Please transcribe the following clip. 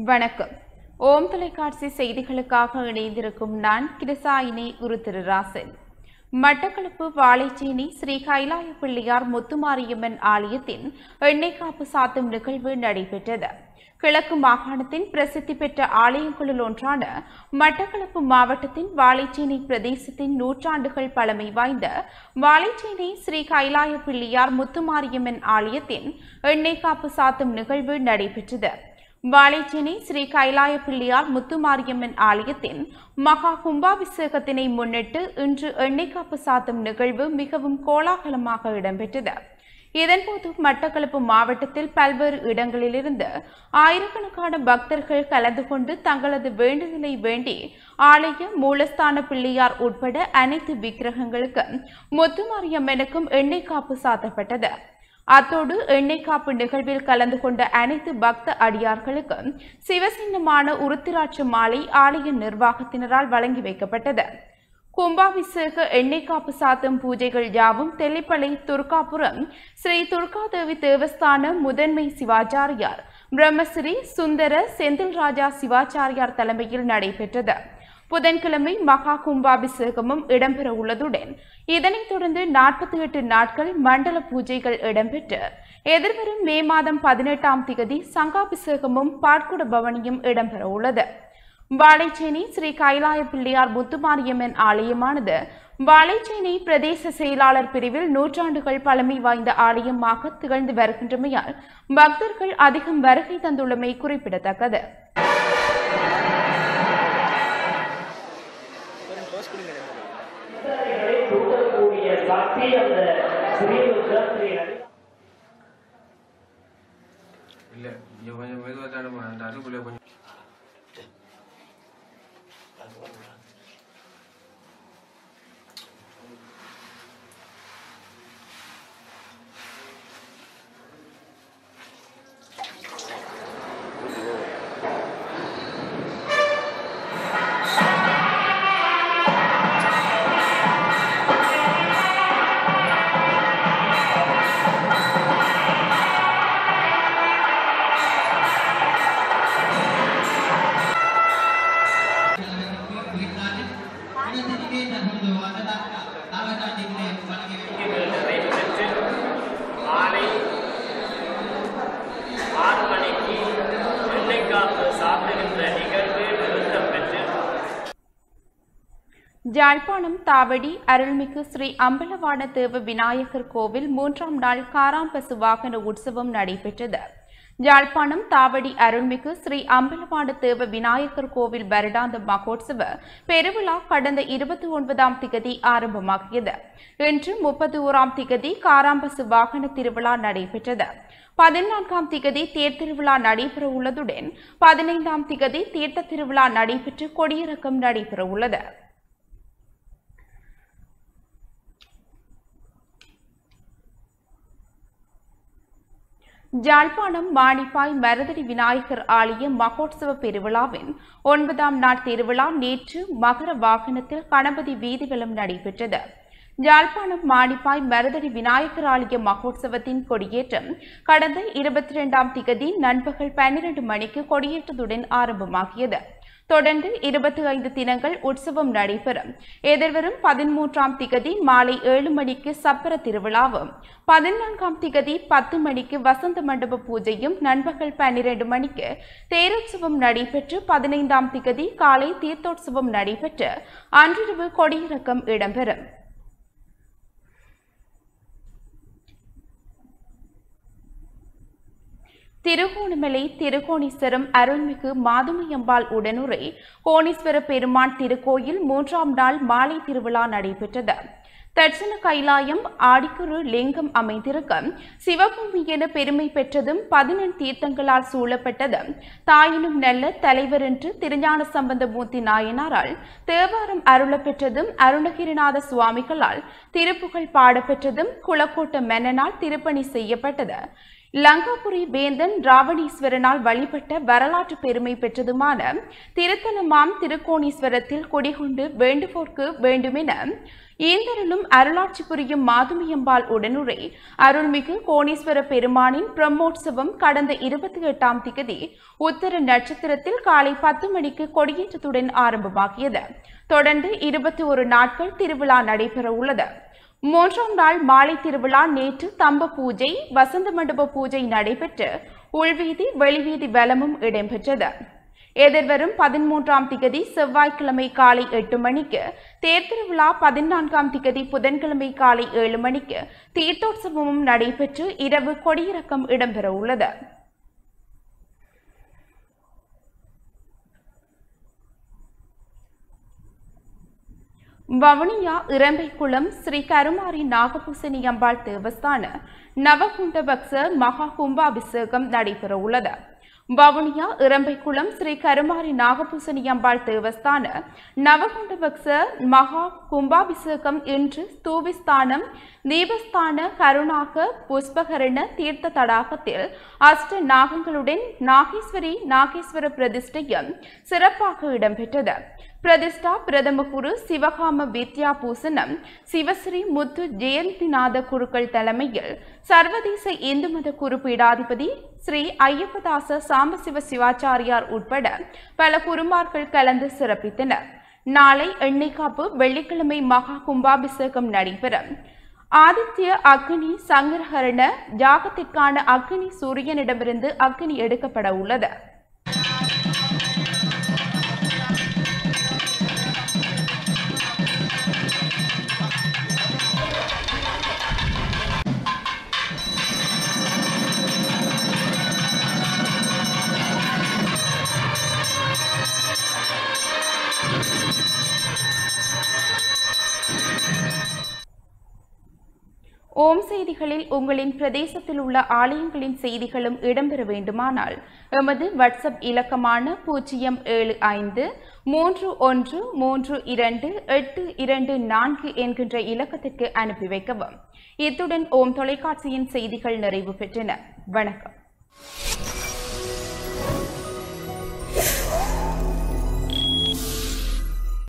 வணக்கம் ஓம் தொலைக்காட்சி செய்திகளுக்காக இணைந்திருக்கும் நான் கிருசாயினி குரு திருராசன் மட்டக்களப்பு வாழைச்சேனி ஸ்ரீ கைலாய பிள்ளையார் முத்துமாரியம்மன் ஆலயத்தின் எண்ணெய் காப்பு சாத்தும் நிகழ்வு நடைபெற்றது கிழக்கு மாகாணத்தின் பிரசித்தி பெற்ற ஆலயங்களுள் ஒன்றான மட்டக்களப்பு மாவட்டத்தின் வாழைச்சேனை பிரதேசத்தின் நூற்றாண்டுகள் பழமை வாய்ந்த வாழைச்சேனை ஸ்ரீ கைலாய பிள்ளையார் முத்துமாரியம்மன் ஆலயத்தின் எண்ணெய் காப்பு சாத்தும் நிகழ்வு நடைபெற்றது வாழைச்சேனை ஸ்ரீ கைலாய பிள்ளையார் முத்துமாரியம்மன் ஆலயத்தின் மகா கும்பாபிஷேகத்தினை முன்னிட்டு இன்று எண்ணெய் காப்பு சாத்தும் நிகழ்வு மிகவும் கோலாகலமாக இடம்பெற்றது இதன்போது மட்டக்களப்பு மாவட்டத்தில் பல்வேறு இடங்களிலிருந்து ஆயிரக்கணக்கான பக்தர்கள் கலந்து கொண்டு தங்களது வேண்டுதலை வேண்டி ஆலய மூலஸ்தான பிள்ளையார் உட்பட அனைத்து விக்கிரகங்களுக்கு முத்துமாரியம்மனுக்கும் எண்ணெய் காப்பு சாத்தப்பட்டது அத்தோடு எண்ணெய் காப்பு நிகழ்வில் கலந்து கொண்ட அனைத்து பக்த அடியார்களுக்கு சிவசின்னமான உருத்திராட்ச மாலை ஆலய நிர்வாகத்தினரால் வழங்கி வைக்கப்பட்டது கும்பாபிஷேக எண்ணெய் காப்பு சாத்தும் பூஜைகள் யாவும் தெல்லிப்பளை துர்காபுரம் ஸ்ரீ துர்காதேவி தேவஸ்தான முதன்மை சிவாச்சாரியார் பிரம்மஸ்ரீ சுந்தர செந்தில் ராஜா சிவாச்சாரியார் தலைமையில் நடைபெற்றது புதன்கிழமை மகா கும்பாபிஷேகமும் இடம்பெற உள்ளதுடன் இதனைத் தொடர்ந்து நாற்பத்தி எட்டு நாட்கள் மண்டல பூஜைகள் இடம்பெற்று எதிர்வரும் மே மாதம் பதினெட்டாம் திகதி சங்காபிஷேகமும் பாட்குட பவனியும் இடம்பெற உள்ளது வாழைச்சேனை ஸ்ரீ கைலாய பிள்ளையார் முத்துமாரியம்மன் ஆலயமானது வாழைச்சேனை பிரதேச செயலாளர் பிரிவில் நூற்றாண்டுகள் பழமை வாய்ந்த ஆலயமாக திகழ்ந்து வருகின்றமையால் பக்தர்கள் அதிகம் வருகை தந்துள்ளமை குறிப்பிடத்தக்கது சிந்தனைகளை தூண்டக்கூடிய சக்தி அந்த ஸ்ரீமுக ஸ்ரீ ஹரி இல்லை இங்கே கொஞ்சம் மெதுவாக தானே அந்த அதுக்குள்ளே கொஞ்சம் நிறைவு பெற்று மாலை ஆறு மணிக்கு எண்ணெய்க்காப்பு சாப்பிடுகின்ற நிகழ்வு நிறுத்தம் பெற்று யாழ்ப்பாணம் தாவடி அருள்மிகு ஸ்ரீ அம்பலவாண தேவ விநாயகர் கோவில் மூன்றாம் நாள் காராம்பசு வாகன உற்சவம் நடைபெற்றது யாழ்ப்பாணம் தாவடி அருள்மிகு ஸ்ரீ அம்பலவாண தேவ விநாயகர் கோவில் வருடாந்த மகோத்சவ பெருவிழா கடந்த இருபத்தி ஒன்பதாம் திகதி ஆரம்பமாகியது இன்று முப்பத்தி ஓராம் திகதி காராம்பசு வாகன திருவிழா நடைபெற்றது பதினான்காம் திகதி தேர் திருவிழா நடைபெற உள்ளதுடன் பதினைந்தாம் திகதி தீர்த்த திருவிழா நடைபெற்று கொடியிறக்கம் நடைபெற உள்ளது ஜாழ்ப்பாணம் மாணிப்பாய் மருதடி விநாயகர் ஆலய மகோத்சவ பெருவிழாவின் ஒன்பதாம் நாள் திருவிழா நேற்று மகர வாகனத்தில் கணபதி வீதிகளும் நடைபெற்றது யாழ்ப்பாணம் மாணிப்பாய் மருதடி விநாயகர் ஆலய மகோத்சவத்தின் கொடியேற்றம் கடந்த இருபத்தி இரண்டாம் திகதி நண்பகல் பன்னிரண்டு மணிக்கு கொடியேற்றத்துடன் ஆரம்பமாகியது தொடர்ந்து இருபத்தி ஐந்து தினங்கள் உற்சவம் நடைபெறும் எதிர்வரும் பதிமூன்றாம் திகதி மாலை ஏழு மணிக்கு சப்பர திருவிழாவும் பதினான்காம் திகதி பத்து மணிக்கு வசந்த மண்டப பூஜையும் நண்பகல் பன்னிரண்டு மணிக்கு தேரோற்சவம் நடைபெற்று பதினைந்தாம் திகதி காலை தீர்த்தோற்சவம் நடைபெற்று அன்றிரவு கொடியிறக்கம் இடம்பெறும் திருகோணமலை திருக்கோணீஸ்வரம் அருள்மிகு மாதுமையம்பாள் உடனுரை கோணீஸ்வர பெருமான் திருக்கோயில் மூன்றாம் நாள் மாலை திருவிழா நடைபெற்றது தட்சண கைலாயம் ஆடிக்குரு லிங்கம் அமைந்திருக்க சிவபூமி என பெருமை பெற்றதும் பதினெண் தீர்த்தங்களால் சூழப்பட்டதும் தாயினும் நல்ல தலைவர் என்று திருஞான சம்பந்தமூர்த்தி நாயனாரால் தேவாரம் அருளப்பெற்றதும் அருணகிரிநாத சுவாமிகளால் திருப்புகழ் பாடப்பெற்றதும் குளக்கோட்ட மன்னனால் திருப்பணி செய்யப்பட்டது லங்காபுரி வேந்தன் ராவணீஸ்வரனால் வழிபட்ட வரலாற்று பெருமை பெற்றதுமான திருத்தலமாம் திருக்கோணீஸ்வரத்தில் குடிகொண்டு வேண்டுவோர்க்கு வேண்டுமென ஈந்தரலும் அருளாட்சி புரியும் மாதுமியம்பாள் உடனுரை அருள்மிகு கோணீஸ்வர பெருமானின் பிரம்மோற்சவம் கடந்த இருபத்தி எட்டாம் திகதி உத்தர நட்சத்திரத்தில் காலை பத்து மணிக்கு கொடியேற்றத்துடன் ஆரம்பமாகியது தொடர்ந்து இருபத்தி ஒரு நாட்கள் திருவிழா நடைபெற உள்ளது மூன்றாம் நாள் மாலை திருவிழா நேற்று தம்ப பூஜை வசந்த மண்டப பூஜை நடைபெற்று உள்வீதி வெளிவீதி வலமும் இடம்பெற்றது எதிர்வரும் பதிமூன்றாம் திகதி செவ்வாய்க்கிழமை காலை எட்டு மணிக்கு தேர் திருவிழா பதினான்காம் திகதி புதன்கிழமை காலை ஏழு மணிக்கு தீர்த்தோற்சவமும் நடைபெற்று இரவு கொடியிறக்கம் இடம்பெற உள்ளது வவுனியா இரம்பைக்குளம் ஸ்ரீ கருமாரி நாகபூசணி அம்பாள் தேவஸ்தான நவகுண்ட பக்ச மகா கும்பாபிஷேகம் நடைபெற உள்ளது வவுனியா இரம்பைக்குளம் ஸ்ரீ கருமாரி நாகபூசணி அம்பாள் தேவஸ்தான நவகுண்ட பக்ச மகா கும்பாபிஷேகம் இன்று ஸ்தூபிஸ்தானம் தீபஸ்தான கருணாக புஷ்பகரண தீர்த்த தடாகத்தில் அஷ்ட நாகங்களுடன் நாகேஸ்வரி நாகேஸ்வர பிரதிஷ்டையும் சிறப்பாக இடம்பெற்றது பிரதிஷ்டா பிரதம குரு சிவகாம வித்யா பூசணம் சிவஸ்ரீ முத்து ஜெயந்திநாத குருக்கள் தலைமையில் சர்வதேச இந்து மத குரு பீடாதிபதி ஸ்ரீ ஐயப்பதாச சாம்பசிவ சிவாச்சாரியார் உட்பட பல குருமார்கள் கலந்து சிறப்பித்தனர் நாளை எண்ணெய் காப்பு வெள்ளிக்கிழமை மகா கும்பாபிஷேகம் நடைபெறும் ஆதித்ய அக்னி சங்கரஹரண யாகத்திற்கான அக்னி சூரியனிடமிருந்து அக்னி எடுக்கப்பட உள்ளது ஓம் செய்திகளில் உங்களின் பிரதேசத்தில் உள்ள ஆலயங்களின் செய்திகளும் இடம்பெற வேண்டுமானால் எமது வாட்ஸ்அப் இலக்கமான பூஜ்ஜியம் ஏழு ஐந்து மூன்று ஒன்று மூன்று இரண்டு எட்டு இரண்டு நான்கு என்கின்ற இலக்கத்திற்கு அனுப்பி வைக்கவும் இத்துடன் ஓம் தொலைக்காட்சியின் செய்திகள் நிறைவு பெற்றன வணக்கம்